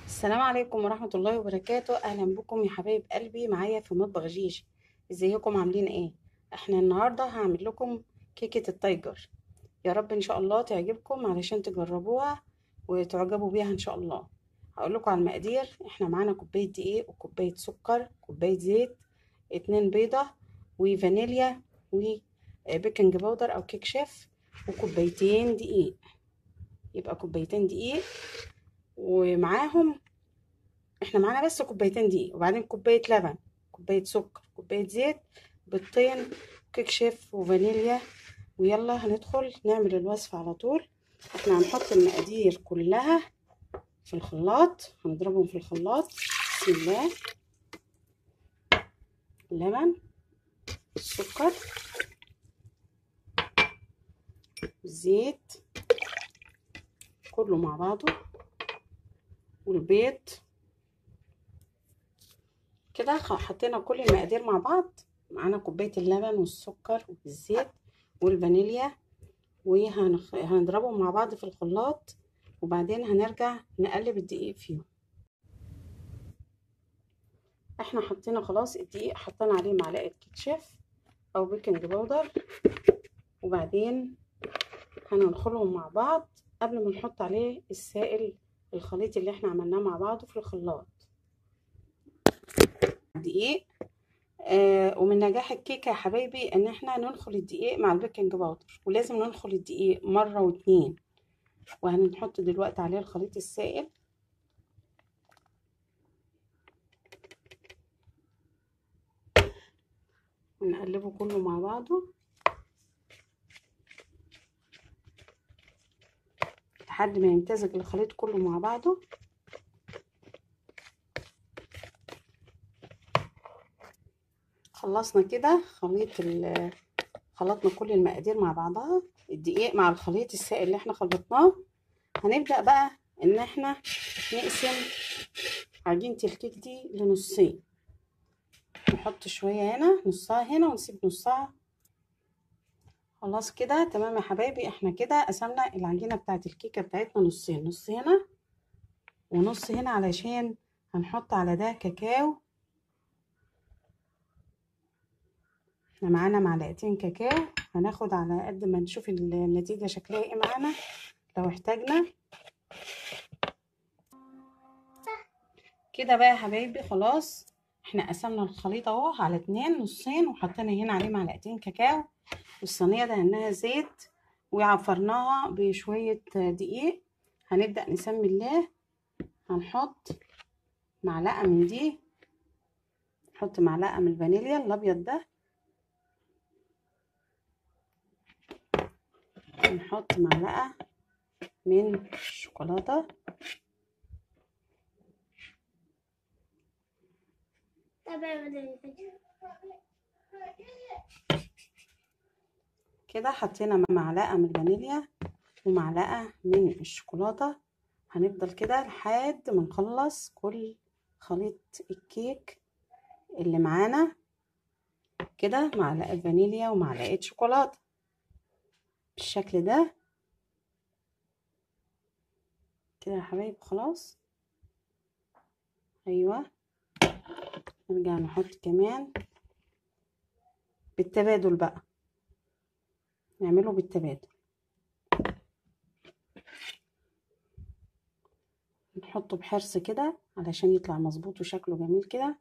السلام عليكم ورحمة الله وبركاته أهلا بكم يا حبايب قلبي معايا في مطبخ جيجي ازيكم عاملين ايه احنا النهاردة هعمل لكم كيكة التايجر يا رب ان شاء الله تعجبكم علشان تجربوها وتعجبوا بيها ان شاء الله هقول لكم على المقادير احنا معانا كوباية دقيق وكوباية سكر كوباية زيت اتنين بيضة وفانيليا وبيكنج باودر او كيك شيف وكوبايتين دقيق يبقى كوبايتين دقيق ومعاهم احنا معانا بس كوبايتين دقيق وبعدين كوبايه لبن كوبايه سكر كوبايه زيت بيضتين كيك شيف وفانيليا ويلا هندخل نعمل الوصفه على طول احنا هنحط المقادير كلها في الخلاط هنضربهم في الخلاط بسم الله اللبن السكر الزيت كله مع بعضه والبيض كده حطينا كل المقادير مع بعض معانا كوبايه اللبن والسكر والزيت والفانيليا وهنضربهم مع بعض في الخلاط وبعدين هنرجع نقلب الدقيق فيهم احنا حطينا خلاص الدقيق حطينا عليه معلقه كيتشيف او بيكنج باودر وبعدين هندخلهم مع بعض قبل ما نحط عليه السائل الخليط اللي احنا عملناه مع بعض في الخلاط دقيق آه ومن نجاح الكيكه يا حبايبي ان احنا ننخل الدقيق مع البيكنج باودر ولازم ننخل الدقيق مره واتنين وهنحط دلوقتي عليه الخليط السائل ونقلبه كله مع بعضه لحد ما يمتزج الخليط كله مع بعضه خلصنا كده خليط خلطنا كل المقادير مع بعضها الدقيق مع الخليط السائل اللي احنا خلطناه هنبدأ بقى ان احنا نقسم عجينة الكيك دي لنصين نحط شوية هنا نصها هنا ونسيب نصها خلاص كده تمام يا حبايبي احنا كده قسمنا العجينة بتاعت الكيكة بتاعتنا نصين نص هنا ونص هنا علشان هنحط على ده كاكاو احنا معانا معلقتين كاكاو هناخد على قد ما نشوف النتيجة شكلها ايه معانا لو احتاجنا كده بقى يا حبايبي خلاص احنا قسمنا الخليط اهو على اتنين نصين وحطينا هنا عليه معلقتين كاكاو والصينية دهناها زيت وعفرناها بشوية دقيق هنبدأ نسمي الله هنحط معلقة من دي نحط معلقة من الفانيليا الأبيض ده نحط معلقة من الشوكولاتة كده حطينا معلقة من الفانيليا ومعلقة من الشوكولاتة هنفضل كده لحد ما نخلص كل خليط الكيك اللي معانا كده معلقة فانيليا ومعلقة شوكولاتة بالشكل ده كده يا حبايب خلاص ايوه نرجع نحط كمان بالتبادل بقى نعمله بالتبادل نحطه بحرص كده علشان يطلع مظبوط وشكله جميل كده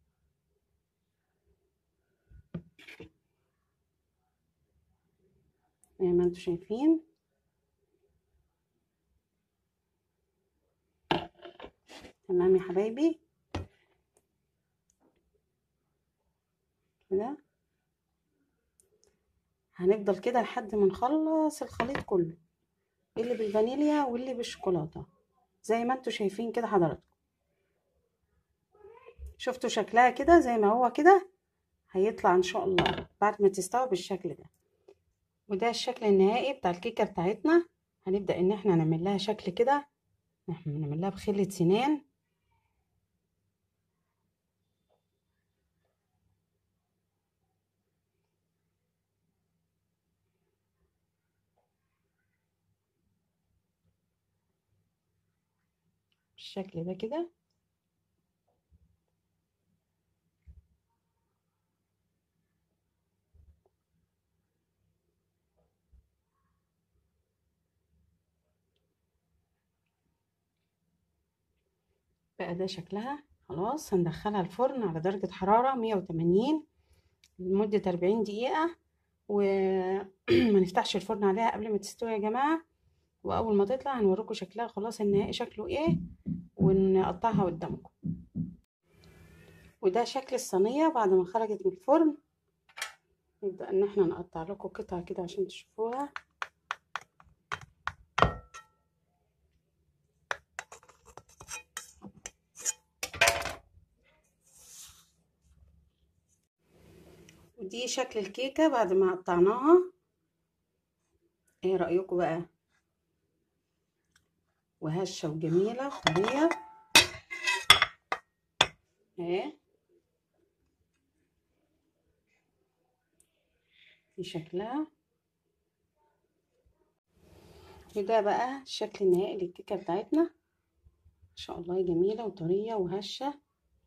زي ما انتم شايفين تمام يا حبايبي كده هنفضل كده لحد ما نخلص الخليط كله اللي بالفانيليا واللي بالشوكولاته زي ما انتم شايفين كده حضراتكم شفتوا شكلها كده زي ما هو كده هيطلع ان شاء الله بعد ما تستوي بالشكل ده وده الشكل النهائي بتاع الكيكه بتاعتنا هنبدا ان احنا نعمل لها شكل كده نعمل لها بخله سنان بالشكل ده كده بقى ده شكلها خلاص هندخلها الفرن على درجة حرارة 180 لمدة 40 دقيقة وما نفتحش الفرن عليها قبل ما تستوي يا جماعة وأول ما تطلع هنوريكم شكلها خلاص النهائي شكله ايه ونقطعها قدامكم وده شكل الصينية بعد ما خرجت من الفرن نبدأ ان احنا نقطع لكم قطع كده عشان تشوفوها ودي شكل الكيكة بعد ما قطعناها ايه رأيكم بقى وهشة وجميلة طرية اهي دي شكلها وده بقى الشكل النهائي للكيكة بتاعتنا ان شاء الله جميلة وطرية وهشة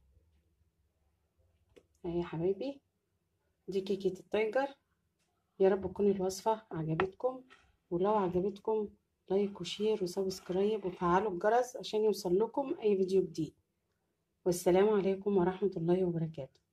اهي يا حبايبي دي كيكة التايجر يا رب تكون الوصفة عجبتكم ولو عجبتكم لايك وشير وسبسكرايب وفعلوا الجرس عشان يوصل لكم اي فيديو جديد والسلام عليكم ورحمة الله وبركاته